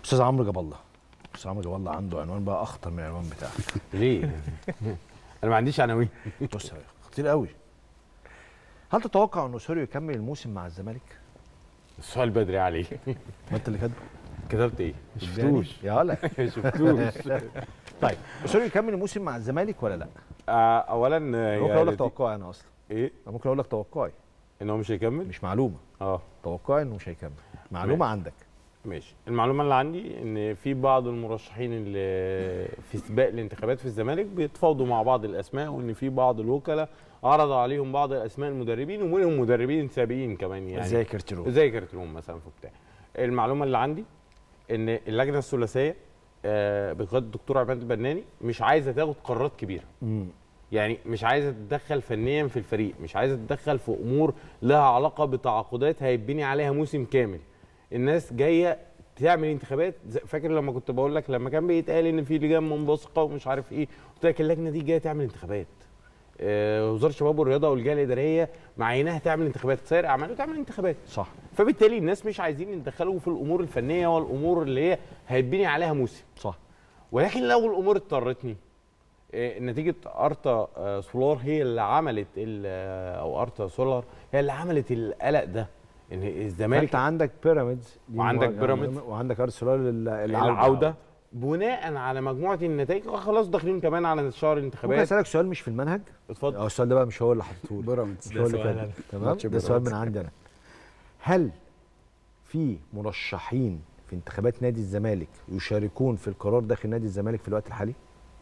استاذ عمرو جاب الله استاذ عمرو جاب الله عنده عنوان بقى اخطر من العنوان بتاعك ليه؟ انا ما عنديش عناوين بص يا كتير قوي هل تتوقع ان اسوريو يكمل الموسم مع الزمالك؟ السؤال بدري عليه ما انت اللي كاتبه كتبت ايه؟ شفتوش يا ولا شفتوش طيب اسوريو يكمل الموسم مع الزمالك ولا لا؟ آه، اولا آه، ممكن يا اقول لك لطيف- توقعي انا اصلا ايه؟ أنا ممكن اقول لك توقعي ان هو مش هيكمل؟ مش معلومه اه توقعي انه مش هيكمل معلومه عندك ماشي المعلومه اللي عندي ان في بعض المرشحين اللي في سباق الانتخابات في الزمالك بيتفاوضوا مع بعض الاسماء وان في بعض الوكلاء عرضوا عليهم بعض الاسماء المدربين ومنهم مدربين سابقين كمان يعني زي كرتيرو زي كارتلون مثلا في بتاع المعلومه اللي عندي ان اللجنه الثلاثيه آه، بقياده الدكتور عماد البناني مش عايزه تاخد قرارات كبيره مم. يعني مش عايزه تتدخل فنيا في الفريق مش عايزه تتدخل في امور لها علاقه بتعاقدات هيتبني عليها موسم كامل الناس جايه تعمل انتخابات زي- فاكر لما كنت بقول لك لما كان بيتقال ان في لجان منبثقه ومش عارف ايه قلت لك اللجنه دي جايه تعمل انتخابات آه، وزاره الشباب والرياضه والجهه الاداريه معيناها تعمل انتخابات سير اعمال وتعمل انتخابات صح فبالتالي الناس مش عايزين يتدخلوا في الامور الفنيه والامور اللي هي هيتبني عليها موسم صح ولكن لو الامور اضطرتني آه، نتيجه ارتا آه، سولار هي اللي عملت ال- آه، او ارتا سولار هي اللي عملت القلق ده ان الزمالك انت عندك بيراميدز دي وعندك مواجهة بيراميدز. وعندك ارسنال العوده العوده بناء على مجموعه النتائج خلاص داخلين كمان على شهر ممكن الانتخابات اسالك سؤال مش في المنهج اتفضل اه السؤال ده بقى مش هو اللي حطيته لي بيراميدز مش هو اللي سؤال كاتبه. أنا. تمام ماتش ده سؤال من بيراميدز. عندي انا هل في مرشحين في انتخابات نادي الزمالك يشاركون في القرار داخل نادي الزمالك في الوقت الحالي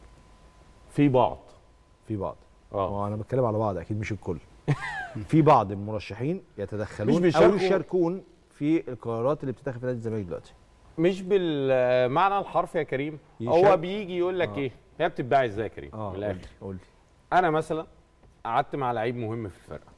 في بعض في بعض اه اه انا بتكلم على بعض اكيد مش الكل في بعض المرشحين يتدخلون مش او بيشاركوا- يشاركون في القرارات اللي بتتاخد في نادي الزمالك دلوقتي مش بالمعنى الحرفي يا كريم هو يشارك. بيجي يقول لك آه. ايه هي بتتباع ازاي يا كريم اه من قول الاخر لي قول لي انا مثلا قعدت مع لعيب مهم في الفرقه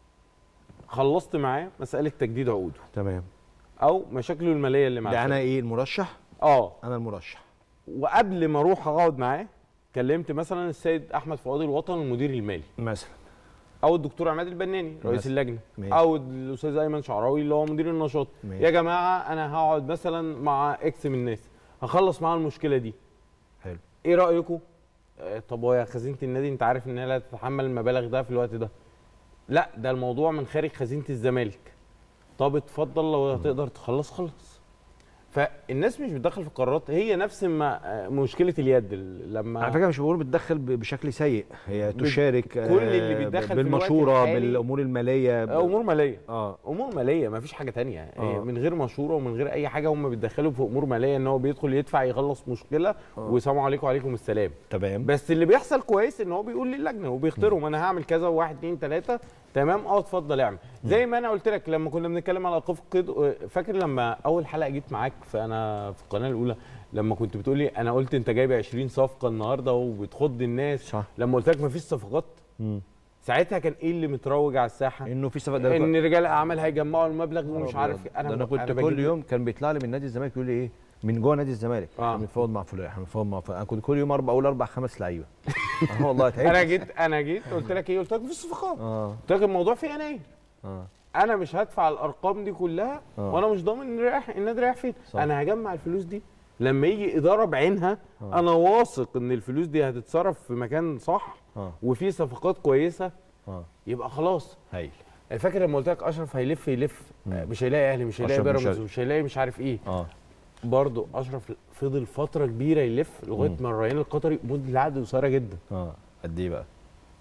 خلصت معاه مساله تجديد عقوده تمام او مشاكله الماليه اللي مع ده انا الفرقة. ايه المرشح اه انا المرشح وقبل ما اروح اقعد معاه كلمت مثلا السيد احمد فؤاد الوطن المدير المالي مثلا او الدكتور عماد البناني رئيس مثلا. اللجنه ماشي. او الاستاذ ايمن شعراوي اللي هو مدير النشاط ماشي. يا جماعه انا هقعد مثلا مع اكس من الناس هخلص معاه المشكله دي حلو ايه رايكم آه، طب هو يا خزينه النادي انت عارف ان هي لا تتحمل المبالغ ده في الوقت ده لا ده الموضوع من خارج خزينه الزمالك طب اتفضل لو هتقدر تخلص خلص فالناس مش بتدخل في القرارات هي نفس ما آه، مشكله اليد ال- لما على فكره مش بقول بتدخل ب- بشكل سيء هي بت- تشارك كل اللي آه، بيتدخل في بالمشوره الوقت الحالي- بالامور الماليه ب- امور ماليه اه امور ماليه ما فيش حاجه تانية آه. آه. من غير مشوره ومن غير اي حاجه هم بيتدخلوا في امور ماليه ان هو بيدخل يدفع يخلص مشكله وسلام عليكم وعليكم السلام تمام بس اللي بيحصل كويس ان هو بيقول للجنه وبيختاروا ما انا هعمل كذا واحد اتنين تلاته تمام اه اتفضل اعمل زي ما انا قلت لك لما كنا بنتكلم على ايقاف القيد فاكر لما اول حلقه جيت معاك فانا في القناه الاولى لما كنت بتقول لي انا قلت انت جايب 20 صفقه النهارده وبتخض الناس صح. لما قلت لك مفيش صفقات مم. ساعتها كان ايه اللي متروج على الساحه انه في صفقه ده ان رجال الاعمال هيجمعوا المبلغ ومش أبيض. عارف إيه. ده انا كنت بجيب كل لك- يوم كان بيطلع لي من نادي الزمالك يقول لي ايه من جوه نادي الزمالك آه. احنا بنتفاوض مع فلان احنا بنتفاوض مع فلان انا كنت كل يوم اربع اقول اربع خمس لعيبه اه والله تعبت انا جيت انا جيت قلت لك ايه قلت لك في الصفقات اه قلت لك الموضوع في يناير اه انا مش هدفع الارقام دي كلها آه. وانا مش ضامن إن رايح النادي رايح فين صح. انا هجمع الفلوس دي لما يجي اداره بعينها انا واثق ان الفلوس دي هتتصرف في مكان صح اه وفي صفقات كويسه اه يبقى خلاص هايل فاكر لما قلت لك اشرف هيلف يلف آه، مش هيلاقي اهلي مش هيلاقي أشرف بيراميدز مش- مش هيلاقي مش عارف ايه اه برضه اشرف فضل فتره كبيره يلف لغايه ما الريان القطري مده العقد قصيره جدا اه قد ايه بقى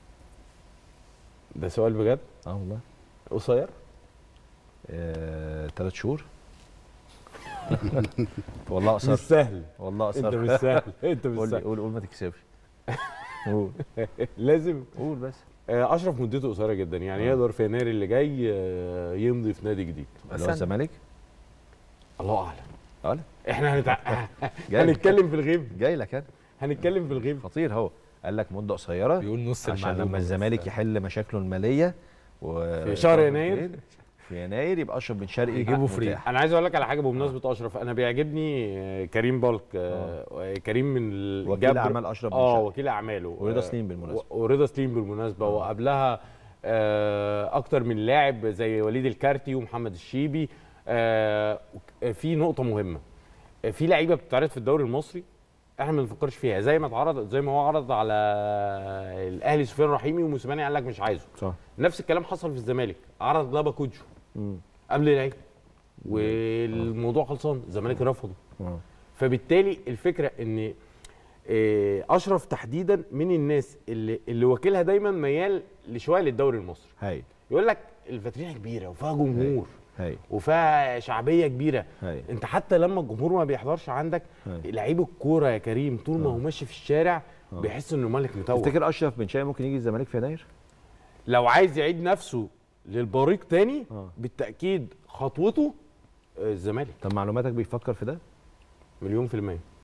ده سؤال بجد اه والله قصير آه، ثلاث شهور والله مش قصر سهل والله انت قصر مش سهل انت مش قول لي سهل قول قول ما تكسبش قول لازم قول بس آه، اشرف مدته قصيره جدا يعني يقدر في يناير اللي جاي آه، يمضي في نادي جديد اللي هو الزمالك الله اعلم قال احنا هنتع... جاي لك هنتكلم في الغيب جاي لك انا هنتكلم في الغيب خطير هو قال لك مده قصيره بيقول نص عشان المعلومة لما بس. الزمالك يحل مشاكله الماليه و... في شهر يناير؟ في يناير يبقى اشرف بن شرقي يجيبوا فري. متاح. انا عايز اقول لك على حاجه بمناسبه اشرف انا بيعجبني آه، كريم بالك آه، كريم من ال- وكيل جبر- اعمال اشرف بن اه شرقي وكيل اعماله ورضا آه، سليم بالمناسبة. و- ورضا سليم بالمناسبه وقبلها آه، اكتر من لاعب زي وليد الكارتي ومحمد الشيبي آه، في نقطه مهمه في لعيبه بتتعرض في الدوري المصري احنا ما بنفكرش فيها زي ما اتعرض زي ما هو عرض على الاهلي سفيان رحيمي وموسيماني قال لك مش عايزه صح نفس الكلام حصل في الزمالك عرض لابا كوجو مم. قبل العيد والموضوع خلصان الزمالك رفضه آه. فبالتالي الفكره ان آه، اشرف تحديدا من الناس اللي اللي وكيلها دايما ميال لشويه للدوري المصري هايل يقول لك الفاترينا كبيره وفيها جمهور هايل وفيها شعبيه كبيره هايل انت حتى لما الجمهور ما بيحضرش عندك هاي. لعيب الكوره يا كريم طول ما هو ماشي في الشارع بيحس انه ملك متوج تفتكر اشرف بن شاي ممكن يجي الزمالك في يناير؟ لو عايز يعيد نفسه للبريق تاني آه. بالتاكيد خطوته آه، الزمالك طب معلوماتك بيفكر في ده؟ مليون في الميه